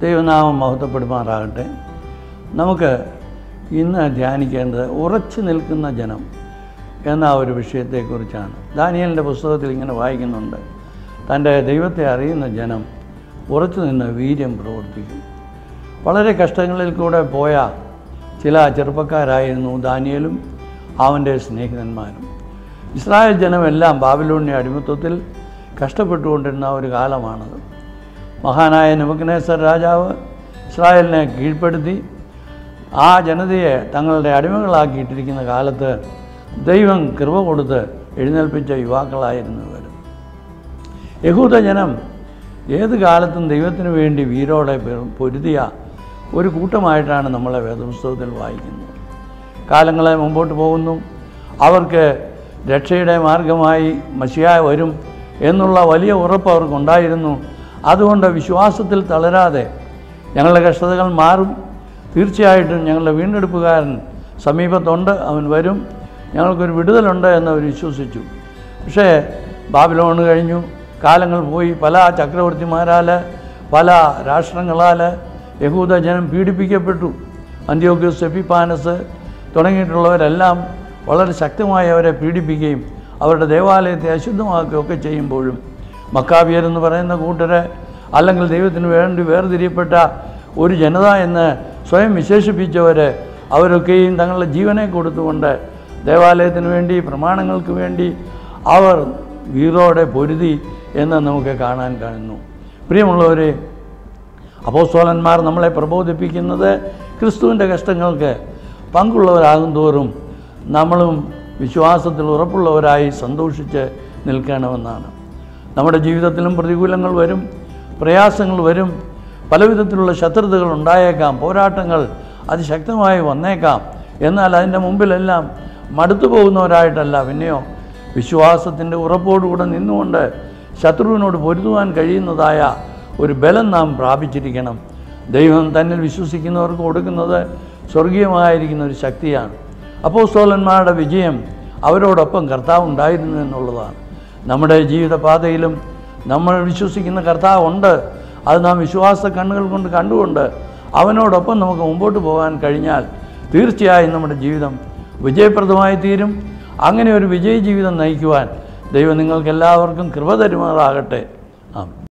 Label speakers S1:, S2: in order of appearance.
S1: ദൈവനാമം മഹത്വപ്പെടുമാറാകട്ടെ നമുക്ക് ഇന്ന് ധ്യാനിക്കേണ്ടത് ഉറച്ചു നിൽക്കുന്ന ജനം എന്ന ഒരു വിഷയത്തെക്കുറിച്ചാണ് ദാനിയലിൻ്റെ പുസ്തകത്തിൽ ഇങ്ങനെ വായിക്കുന്നുണ്ട് തൻ്റെ ദൈവത്തെ അറിയുന്ന ജനം ഉറച്ചു നിന്ന് വീര്യം പ്രവർത്തിക്കും വളരെ കഷ്ടങ്ങളിൽ കൂടെ പോയ ചില ചെറുപ്പക്കാരായിരുന്നു ദാനിയലും അവൻ്റെ സ്നേഹിതന്മാരും ഇസ്രായേൽ ജനമെല്ലാം ബാബിലോണിയ അടിമത്വത്തിൽ കഷ്ടപ്പെട്ടുകൊണ്ടിരുന്ന ഒരു കാലമാണത് മഹാനായ നെബുക്കനേസർ രാജാവ് ഇസ്രായേലിനെ കീഴ്പ്പെടുത്തി ആ ജനതയെ തങ്ങളുടെ അടിമകളാക്കിയിട്ടിരിക്കുന്ന കാലത്ത് ദൈവം കൃപ കൊടുത്ത് എഴുന്നേൽപ്പിച്ച യുവാക്കളായിരുന്നു ഇവർ യഹൂദ ജനം ഏത് കാലത്തും ദൈവത്തിന് വേണ്ടി വീരോടെ പെരു- പൊരുതിയ ഒരു കൂട്ടമായിട്ടാണ് നമ്മളെ വേദപുസ്തകത്തിൽ വായിക്കുന്നത് കാലങ്ങളെ മുമ്പോട്ട് പോകുന്നു അവർക്ക് രക്ഷയുടെ മാർഗമായി മഷിയായ വരും എന്നുള്ള വലിയ ഉറപ്പ് അവർക്കുണ്ടായിരുന്നു അതുകൊണ്ട് വിശ്വാസത്തിൽ തളരാതെ ഞങ്ങളുടെ കഷ്ടതകൾ മാറും തീർച്ചയായിട്ടും ഞങ്ങളുടെ വീണ്ടെടുപ്പുകാരൻ സമീപത്തുണ്ട് അവൻ വരും ഞങ്ങൾക്കൊരു വിടുതലുണ്ട് എന്ന് അവർ വിശ്വസിച്ചു പക്ഷേ ബാബിലോണ് കഴിഞ്ഞു കാലങ്ങൾ പോയി പല ചക്രവർത്തിമാരാൽ പല രാഷ്ട്രങ്ങളാൽ യഹൂദ ജനം പീഡിപ്പിക്കപ്പെട്ടു അന്ത്യോക്യോസ് എപ്പിപ്പാനസ് തുടങ്ങിയിട്ടുള്ളവരെല്ലാം വളരെ ശക്തമായി അവരെ പീഡിപ്പിക്കുകയും അവരുടെ ദേവാലയത്തെ അശുദ്ധമാക്കുകയൊക്കെ ചെയ്യുമ്പോഴും മക്കാബിയർ എന്ന് പറയുന്ന കൂട്ടരെ അല്ലെങ്കിൽ ദൈവത്തിന് വേണ്ടി വേർതിരിയപ്പെട്ട ഒരു ജനത എന്ന് സ്വയം വിശേഷിപ്പിച്ചവർ അവരൊക്കെയും തങ്ങളുടെ ജീവനെ കൊടുത്തുകൊണ്ട് ദേവാലയത്തിന് വേണ്ടി പ്രമാണങ്ങൾക്ക് വേണ്ടി അവർ വീറോടെ പൊരുതി എന്ന് നമുക്ക് കാണാൻ കാണുന്നു പ്രിയമുള്ളവരെ അപ്പോസ്തോലന്മാർ നമ്മളെ പ്രബോധിപ്പിക്കുന്നത് ക്രിസ്തുവിൻ്റെ കഷ്ടങ്ങൾക്ക് പങ്കുള്ളവരാകും തോറും നമ്മളും വിശ്വാസത്തിൽ ഉറപ്പുള്ളവരായി സന്തോഷിച്ച് നിൽക്കണമെന്നാണ് നമ്മുടെ ജീവിതത്തിലും പ്രതികൂലങ്ങൾ വരും പ്രയാസങ്ങൾ വരും പലവിധത്തിലുള്ള ശത്രുതകൾ ഉണ്ടായേക്കാം പോരാട്ടങ്ങൾ അതിശക്തമായി വന്നേക്കാം എന്നാൽ അതിൻ്റെ മുമ്പിലെല്ലാം മടുത്തു പോകുന്നവരായിട്ടല്ല പിന്നെയോ വിശ്വാസത്തിൻ്റെ ഉറപ്പോടുകൂടെ നിന്നുകൊണ്ട് ശത്രുവിനോട് പൊരുതുവാൻ കഴിയുന്നതായ ഒരു ബലം നാം പ്രാപിച്ചിരിക്കണം ദൈവം തന്നിൽ വിശ്വസിക്കുന്നവർക്ക് കൊടുക്കുന്നത് സ്വർഗീയമായിരിക്കുന്ന ഒരു ശക്തിയാണ് അപ്പോസ്തോലന്മാരുടെ വിജയം അവരോടൊപ്പം കർത്താവ് ഉണ്ടായിരുന്നു എന്നുള്ളതാണ് നമ്മുടെ ജീവിതപാതയിലും നമ്മൾ വിശ്വസിക്കുന്ന കർത്താവ് ഉണ്ട് അത് നാം വിശ്വാസ കണ്ണുകൾ കൊണ്ട് കണ്ടുകൊണ്ട് അവനോടൊപ്പം നമുക്ക് മുമ്പോട്ട് പോകാൻ കഴിഞ്ഞാൽ തീർച്ചയായും നമ്മുടെ ജീവിതം വിജയപ്രദമായി തീരും അങ്ങനെ ഒരു വിജയ ജീവിതം നയിക്കുവാൻ ദൈവം നിങ്ങൾക്ക് എല്ലാവർക്കും കൃപ തരുമാറാകട്ടെ ആമേൻ